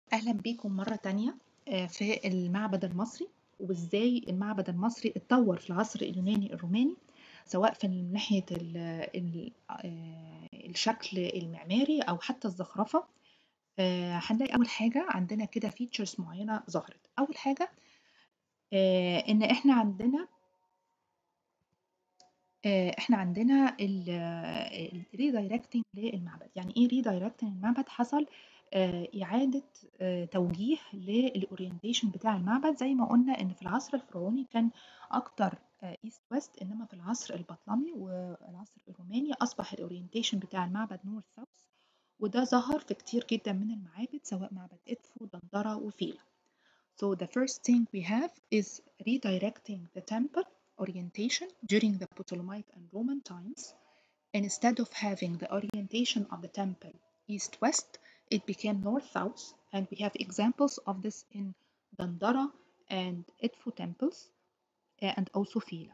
أهلا بيكم مرة تانية آه، في المعبد المصري وإزاي المعبد المصري اتطور في العصر اليوناني الروماني سواء في ناحية ال ال آه، الشكل المعماري أو حتى الزخرفة آه، هنلاقي أول حاجة عندنا كده فيتشرز معينة ظهرت أول حاجة إن إحنا عندنا إحنا عندنا الريدايركتنج للمعبد يعني إيه ريدايركتنج المعبد حصل آه، إعادة آه، توجيه للأورينتيشن بتاع المعبد زي ما قلنا إن في العصر الفرعوني كان أكتر إيست آه، ويست إنما في العصر البطلمي والعصر الروماني أصبح الأورينتيشن بتاع المعبد نورث ساوث وده ظهر في كتير جدا من المعابد سواء معبد إدفو دندرة وفيلا So the first thing we have is redirecting the temple orientation during the Ptolemaic and Roman times. Instead of having the orientation of the temple east-west, it became north-south and we have examples of this in Dandara and Edfu temples and also Fila.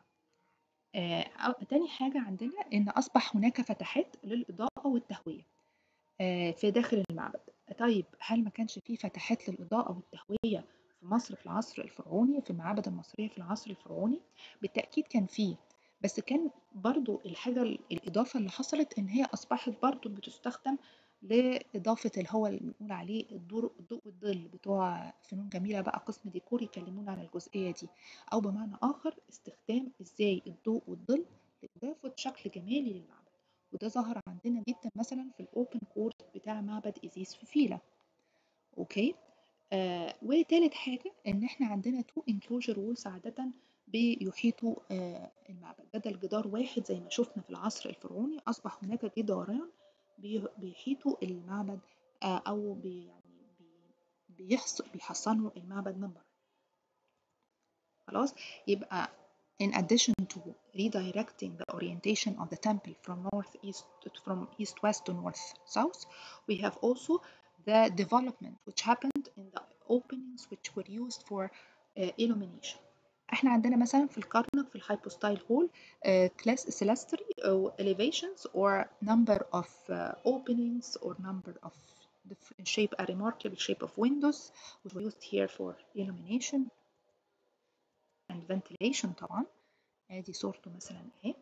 uh, تاني حاجة عندنا إن أصبح هناك فتحات للإضاءة والتهوية uh, في داخل المعبد طيب هل ما كانش فيه فتحات للإضاءة والتهوية في مصر في العصر الفرعوني في المعابد المصرية في العصر الفرعوني بالتأكيد كان فيه بس كان برضو الحاجة الإضافة اللي حصلت إن هي أصبحت برضو بتستخدم لإضافة اللي هو اللي بنقول عليه الضوء الضوء والظل بتوع فنون جميلة بقى قسم ديكور يكلمونا عن الجزئية دي أو بمعنى آخر استخدام إزاي الضوء والظل لإضافة شكل جمالي للمعبد وده ظهر عندنا جدا مثلا في الأوبن كورت بتاع معبد إيزيس في فيلا أوكي آه وتالت حاجة إن إحنا عندنا تو انكلوجر وولز عادة بيحيطوا آه المعبد بدل جدار واحد زي ما شفنا في العصر الفرعوني أصبح هناك جداران بيحيطوا المعبد آه، أو بي يعني بيحصنوا المعبد من بره خلاص يبقى in addition to redirecting the orientation of the temple from northeast from east west to north south we have also the development which happened in the openings which were used for uh, illumination احنا عندنا مثلا في الكرنك في الهايبوستايل هول كلاس celestary or elevations or number of uh, openings or number of different shape a remarkable shape of windows which were used here for illumination and ventilation طبعا ادي صورته مثلا اهي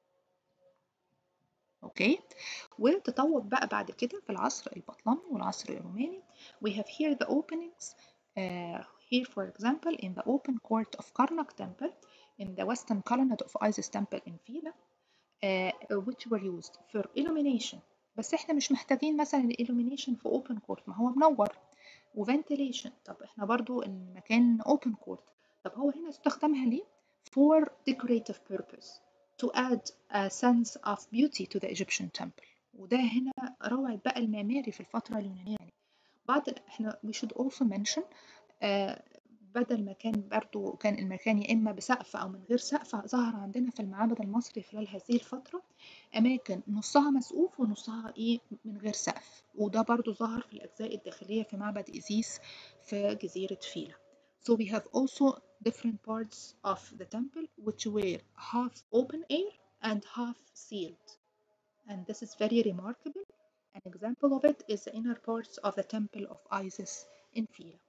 اوكي وتطور بقى بعد كده في العصر البطلمي والعصر الروماني we have here the openings uh, Here, for example, in the open court of Karnak temple, in the western colonnade of Isis temple in Fila, uh, which were used for illumination بس احنا مش محتاجين مثلا الالومينيشن في open court ما هو منور وفنتيليشن طب احنا برضو المكان open court طب هو هنا استخدمها ليه for decorative purpose to add a sense of beauty to the Egyptian temple وده هنا روعة بقى المعماري في الفترة اليونانية يعني بعض احنا we should also mention آه، بدل ما كان برضو كان المكان يا إما بسقف أو من غير سقف ظهر عندنا في المعبد المصري خلال هذه الفترة أماكن نصها مسقوف ونصها إيه من غير سقف وده برضو ظهر في الأجزاء الداخلية في معبد إيزيس في جزيرة فيلا So we have also different parts of the temple which were half open air and half sealed. And this is very remarkable. An example of it is the inner parts of the temple of Isis in Fila.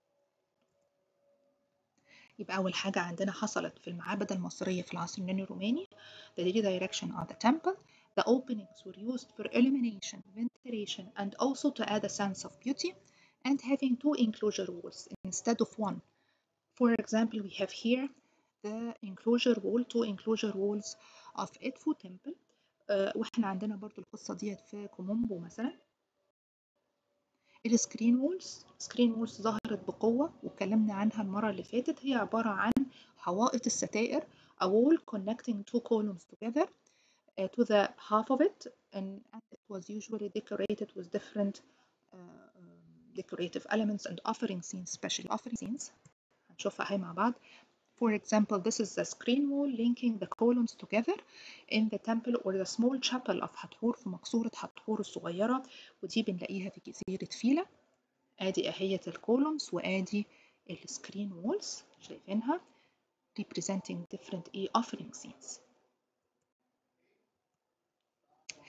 يبقى أول حاجة عندنا حصلت في المعابد المصرية في العصر اليوناني الروماني the redirection of the temple the openings were used for illumination ventilation and also to add a sense of beauty and having two enclosure walls instead of one for example we have here the enclosure wall two enclosure walls of Edfu temple uh, واحنا عندنا برضو القصة ديت في كومومبو مثلا السكرين وولز سكرين وولز ظهرت بقوة واتكلمنا عنها المرة اللي فاتت هي عبارة عن حوائط الستائر a wall connecting two columns together uh, to the half of it and, and it was usually decorated with different uh, decorative elements and offering scenes especially offering scenes هنشوفها هاي مع بعض For example, this is the screen wall linking the columns together in the temple or the small chapel of حتحور في مقصورة حتحور الصغيرة ودي بنلاقيها في جزيرة فيلا ادي اهية الكولومز وادي السكرين وولز شايفينها representing different offering scenes.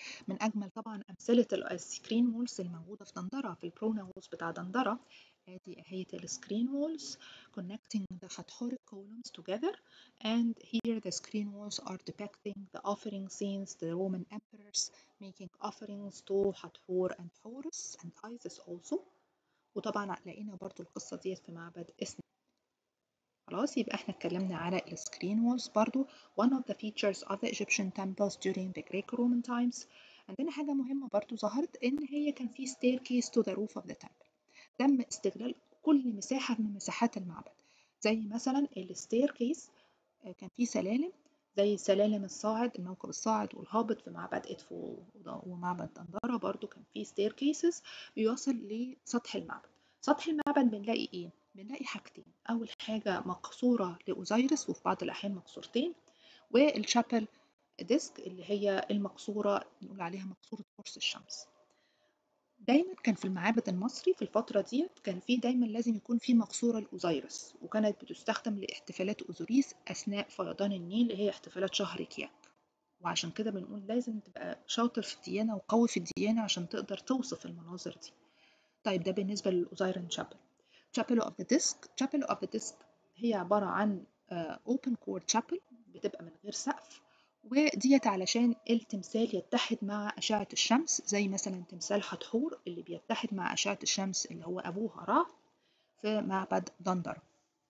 من أجمل طبعا أمثلة السكرين وولز الموجودة في دندرة في البرونا وولز بتاع دندرة ادي اهية السكرين وولز connecting the Hathoric columns together and here the screen walls are depicting the offering scenes the Roman emperors making offerings to Hathor and Horus and Isis also وطبعا لقينا برضو القصة ديت في معبد اسم خلاص يبقى احنا اتكلمنا على السكرين وولز برضو one of the features of the Egyptian temples during the Greco-Roman times عندنا حاجة مهمة برضو ظهرت إن هي كان في staircase to the roof of the temple تم استغلال كل مساحة من مساحات المعبد زي مثلا الستيركيس كان في سلالم زي سلالم الصاعد الموكب الصاعد والهابط في معبد إدفو ومعبد دندرة برضو كان في ستيركيسز بيوصل لسطح المعبد سطح المعبد بنلاقي ايه؟ بنلاقي حاجتين أول حاجة مقصورة لأوزيرس وفي بعض الأحيان مقصورتين والشابل ديسك اللي هي المقصورة نقول عليها مقصورة قرص الشمس دايما كان في المعابد المصري في الفترة ديت كان في دايما لازم يكون في مقصورة لأوزيرس وكانت بتستخدم لاحتفالات أوزوريس أثناء فيضان النيل اللي هي احتفالات شهر كياك وعشان كده بنقول لازم تبقى شاطر في الديانة وقوي في الديانة عشان تقدر توصف المناظر دي طيب ده بالنسبة للأوزيرن شابل Chapel of the Disc Chapel of the Disc هي عبارة عن uh, open core chapel بتبقى من غير سقف وديت علشان التمثال يتحد مع أشعة الشمس زي مثلا تمثال حتحور اللي بيتحد مع أشعة الشمس اللي هو أبوها را في معبد دندر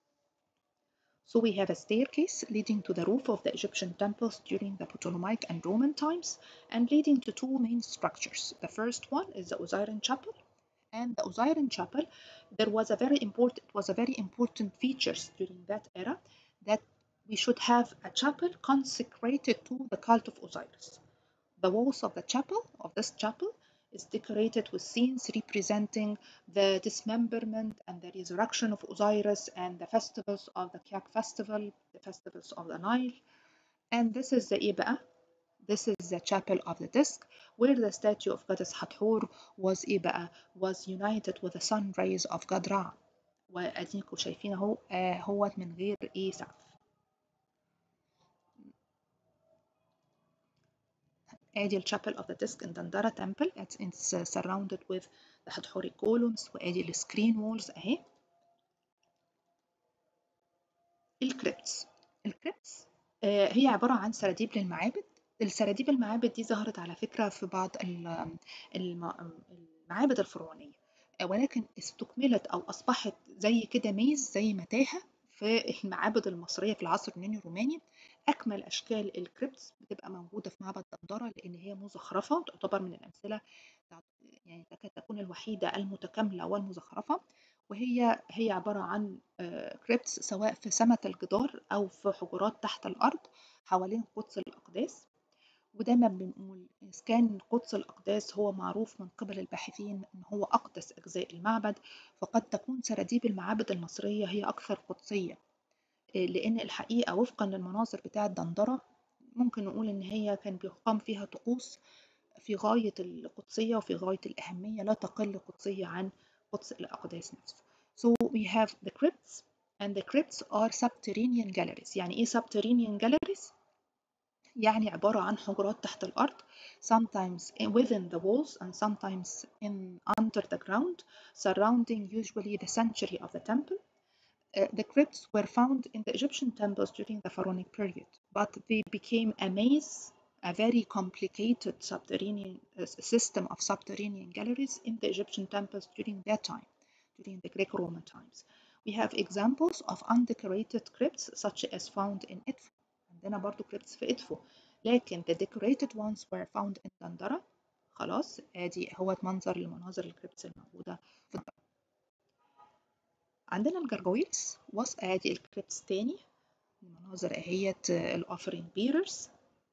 So we have a staircase leading to the roof of the Egyptian temples during the Ptolemaic and Roman times and leading to two main structures. The first one is the Osirian chapel and the Osirian chapel there was a very important it was a very important features during that era that we should have a chapel consecrated to the cult of Osiris. The walls of the chapel, of this chapel, is decorated with scenes representing the dismemberment and the resurrection of Osiris and the festivals of the Kyak festival, the festivals of the Nile. And this is the Iba'a. This is the chapel of the disc, where the statue of goddess Hathor was Iba'a, was united with the sun rays of God Ra. وأديكم شايفين اهو هو من غير ايه سقف. ادي الشابل of the disc in Dandara temple it's, it's uh, surrounded with the Hathori columns وادي السكرين وولز اهي الكريبتس الكريبتس آه هي عبارة عن سراديب للمعابد السراديب المعابد دي ظهرت على فكرة في بعض المعابد الفرعونية ولكن استكملت أو أصبحت زي كده ميز زي متاهة في المعابد المصرية في العصر اليوناني الروماني أكمل أشكال الكريبتس بتبقى موجودة في معبد دندرة لأن هي مزخرفة وتعتبر من الأمثلة يعني تكاد تكون الوحيدة المتكاملة والمزخرفة وهي هي عبارة عن كريبتس سواء في سمة الجدار أو في حجرات تحت الأرض حوالين قدس الأقداس ودايما بنقول إذا كان قدس الأقداس هو معروف من قبل الباحثين إن هو أقدس أجزاء المعبد فقد تكون سراديب المعابد المصرية هي أكثر قدسية لأن الحقيقة وفقا للمناظر بتاعة دندرة ممكن نقول إن هي كان بيقام فيها طقوس في غاية القدسية وفي غاية الأهمية لا تقل قدسية عن قدس الأقداس نفسه. So we have the crypts and the crypts are subterranean galleries. يعني إيه subterranean galleries؟ يعني عبارة عن حجرات تحت الأرض sometimes within the walls and sometimes in under the ground surrounding usually the sanctuary of the temple. Uh, the crypts were found in the Egyptian temples during the Pharaonic period, but they became a maze, a very complicated subterranean uh, system of subterranean galleries in the Egyptian temples during that time, during the Greco-Roman times. We have examples of undecorated crypts such as found in Edfu. عندنا برضو crypts في إدفو لكن the decorated ones were found in دندرة خلاص ادي هو منظر المناظر الكريبتس الموجودة في دندرة عندنا الجرجويلز وص ادي الكريبتس تاني المناظر اهيت الاوفرين بيررز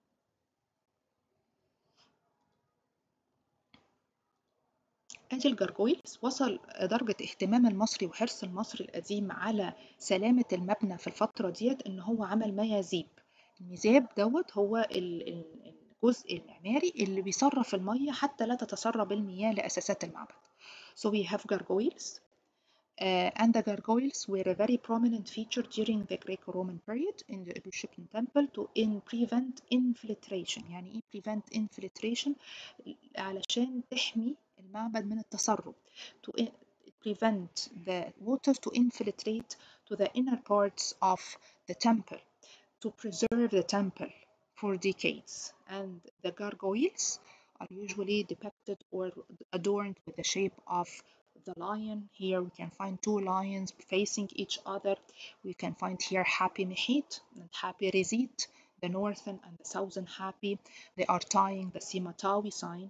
ادي الجرجويلز وصل درجة اهتمام المصري وحرص المصري القديم على سلامة المبنى في الفترة ديت ان هو عمل ميازيب الميزاب دوت هو الجزء المعماري اللي بيصرف المية حتى لا تتسرب المياه لأساسات المعبد. So we have gargoyles Uh, and the gargoyles were a very prominent feature during the Greco-Roman period in the Egyptian temple to in prevent infiltration يعني ايه prevent infiltration علشان تحمي المعبد من التسرب to prevent the water to infiltrate to the inner parts of the temple to preserve the temple for decades and the gargoyles are usually depicted or adorned with the shape of the lion. Here we can find two lions facing each other. We can find here Happy Mehit and Happy Rezit, the northern and the southern Happy. They are tying the Simatawi sign.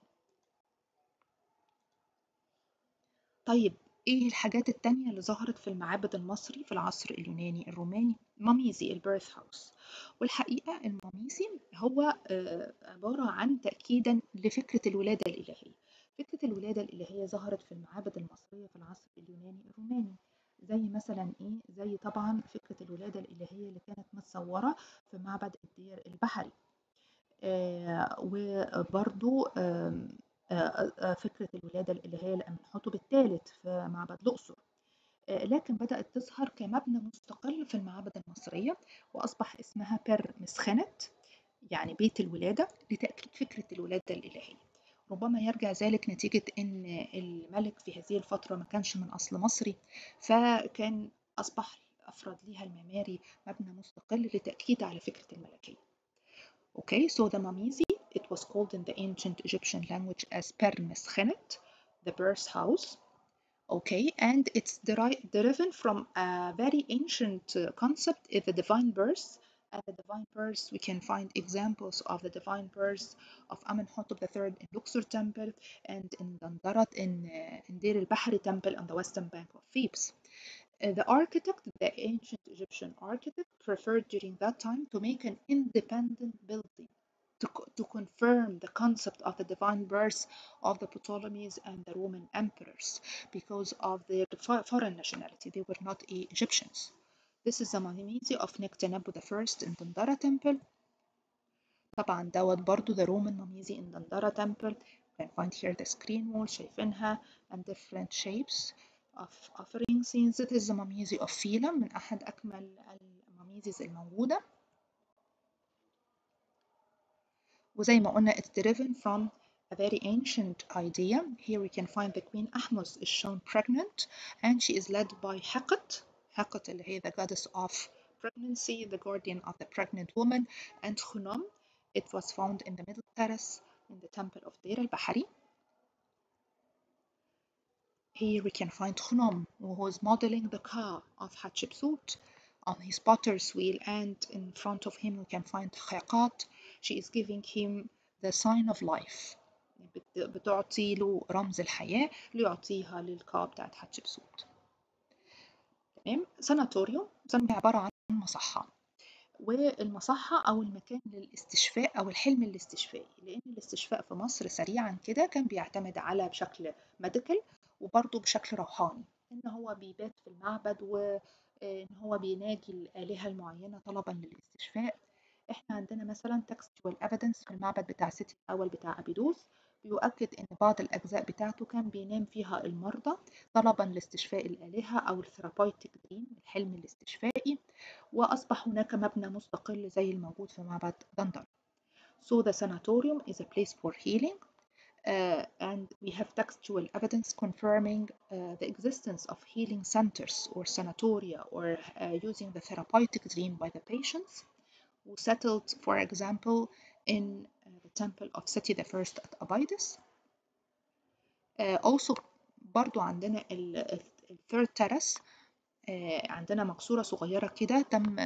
طيب ايه الحاجات التانية اللي ظهرت في المعابد المصري في العصر اليوناني الروماني ماميزي البيرث هاوس والحقيقة الماميزي هو عبارة عن تأكيدا لفكرة الولادة الإلهية فكرة الولادة الإلهية ظهرت في المعابد المصرية في العصر اليوناني الروماني زي مثلا ايه زي طبعا فكرة الولادة الإلهية اللي كانت متصورة في معبد الدير البحري آه وبرضو آه آه فكرة الولادة الإلهية لأمنحتب الثالث في معبد الأقصر لكن بدأت تظهر كمبنى مستقل في المعابد المصرية وأصبح اسمها بير مسخنت يعني بيت الولادة لتأكيد فكرة الولادة الإلهية ربما يرجع ذلك نتيجة أن الملك في هذه الفترة ما كانش من أصل مصري فكان أصبح أفرد ليها المعماري مبنى مستقل لتأكيد على فكرة الملكية. Okay, so the Mamizi, it was called in the ancient Egyptian language as Per Meschenet, the birth house. Okay, and it's derived from a very ancient concept, is the divine birth. At the divine birth, we can find examples of the divine birth of Amenhotep III in Luxor Temple and in Dandarat in, uh, in Deir el-Bahri Temple on the western bank of Thebes. Uh, the architect, the ancient Egyptian architect, preferred during that time to make an independent building to, to confirm the concept of the divine birth of the Ptolemies and the Roman emperors because of their foreign nationality. They were not Egyptians. This is the Mamizi of Nectanebo I in Dandara Temple. طبعا دوت برضو the Roman Mamizi in Dandara Temple. You can find here the screen wall شايفينها and different shapes of offering scenes. It is the Mamizi of Phila من أحد أكمل الماميزيز الموجودة. وزي ما قلنا it's driven from a very ancient idea. Here we can find the Queen Ahmose is shown pregnant and she is led by Heket. Heket اللي هي the goddess of pregnancy, the guardian of the pregnant woman, and Khunom. It was found in the middle terrace in the temple of Deir al-Bahari. Here we can find Khunom, who is modeling the car of Hatshepsut on his potter's wheel, and in front of him we can find Khaqat. She is giving him the sign of life. بتعطي له رمز الحياة ليعطيها للكا بتاعت حتشبسوت. تمام ساناتوريوم سنة عبارة عن مصحة والمصحة أو المكان للاستشفاء أو الحلم الاستشفائي لأن الاستشفاء في مصر سريعا كده كان بيعتمد على بشكل ميديكال وبرضه بشكل روحاني إن هو بيبات في المعبد وإن هو بيناجي الآلهة المعينة طلبا للاستشفاء إحنا عندنا مثلا textual evidence في المعبد بتاع سيتي الأول بتاع أبيدوس بيؤكد إن بعض الأجزاء بتاعته كان بينام فيها المرضى طلبا لاستشفاء الآلهة أو الثيرابيوتيك دريم الحلم الاستشفائي وأصبح هناك مبنى مستقل زي الموجود في معبد دندر. So the sanatorium is a place for healing uh, and we have textual evidence confirming uh, the existence of healing centers or sanatoria or uh, using the therapeutic dream by the patients who settled, for example, in the temple of Seti the first at Abydos. also برضو عندنا ال third terrace عندنا مقصورة صغيرة كده تم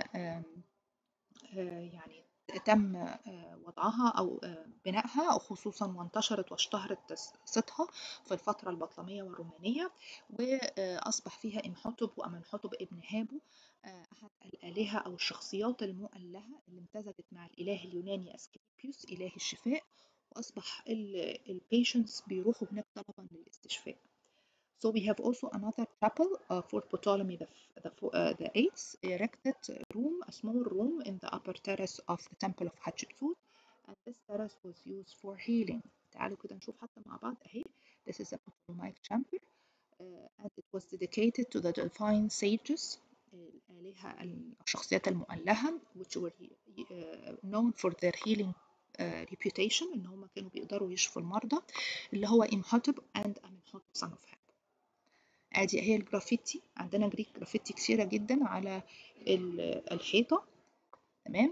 يعني تم وضعها أو بنائها خصوصا وانتشرت واشتهرت قصتها في الفترة البطلمية والرومانية وأصبح فيها إمحتب وأمنحتب ابن هابو أحد الآلهة أو الشخصيات المؤلهة اللي امتزجت مع الإله اليوناني أسكليبيوس إله الشفاء وأصبح البيشنتس بيروحوا هناك طلبا للاستشفاء. So we have also another chapel uh, for Ptolemy the, the, uh, the eighth erected room, a small room in the upper terrace of the temple of Hatshepsut and this terrace was used for healing. تعالوا كده نشوف حتى مع بعض أهي This is a Ptolemaic chamber uh, and it was dedicated to the divine sages الآلهة الشخصيات المؤلهة which were uh, known for their healing uh, reputation إن هم كانوا بيقدروا يشفوا المرضى اللي هو إمهotep and Amenhotep son of Hep ادي هي الجرافيتي عندنا جريك جرافيتي كثيرة جدا على الحيطة تمام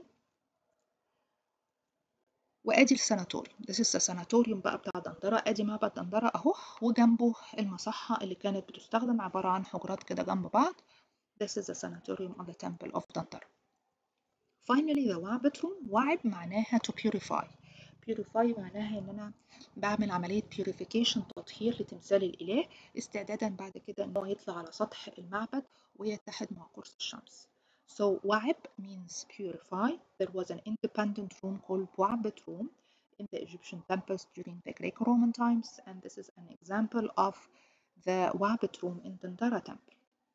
وادي الساناتوريوم this is الساناتوريوم بقى بتاع دندرة ادي معبد دندرة اهو وجنبه المصحة اللي كانت بتستخدم عبارة عن حجرات كده جنب بعض this is the sanatorium of the temple of دندرة finally the وعبة room وعب معناها to purify purify معناها ان انا بعمل عملية purification تطهير لتمثال الإله استعدادا بعد كده ان هو يطلع على سطح المعبد ويتحد مع قرص الشمس So Wa'ab means purify. There was an independent room called Wa'abat room in the Egyptian temples during the Greco-Roman times, and this is an example of the Wa'abat room in Dendara temple.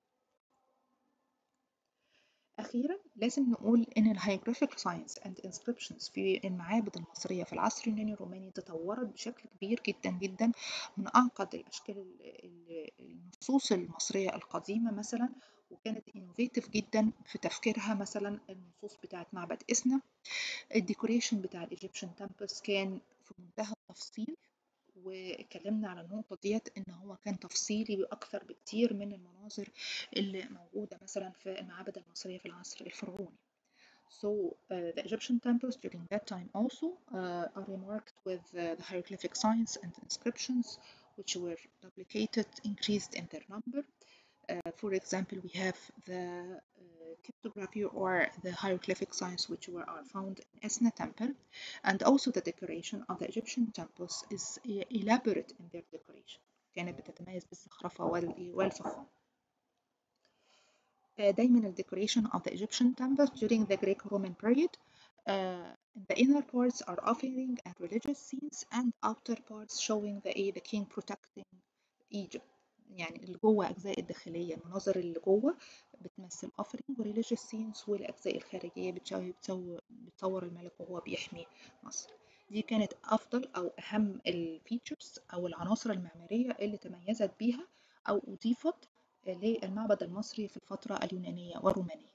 أخيرا لازم نقول إن الهيروغليفيك ساينس and inscriptions في المعابد المصرية في العصر اليوناني الروماني تطورت بشكل كبير جدا جدا من أعقد الأشكال النصوص المصرية القديمة مثلا وكانت innovative جدا في تفكيرها مثلا النصوص بتاعت معبد إسنا الديكوريشن بتاع الإيجيبشن تمبلز كان في منتهى التفصيل واتكلمنا على النقطة ديت إن هو كان تفصيلي أكثر بكتير من المناظر اللي موجودة مثلا في المعابد المصرية في العصر الفرعوني. So uh, the Egyptian temples during that time also uh, are remarked with uh, the hieroglyphic signs and inscriptions which were duplicated, increased in their number. Uh, for example, we have the uh, cryptography or the hieroglyphic signs which were are found in Esna temple and also the decoration of the Egyptian temples is elaborate in their decoration كانت بتتميز بالزخرفة والفخامة uh, دايما ال decoration of the Egyptian temples during the Greco-Roman period uh, the inner parts are offering and religious scenes and outer parts showing the, the king protecting Egypt يعني اللي جوه أجزاء الداخلية المناظر اللي جوه بتمثل offering و religious scenes والأجزاء الخارجية بتصور الملك وهو بيحمي مصر دي كانت أفضل أو أهم الفيتشرز أو العناصر المعمارية اللي تميزت بيها أو أضيفت للمعبد المصري في الفترة اليونانية والرومانية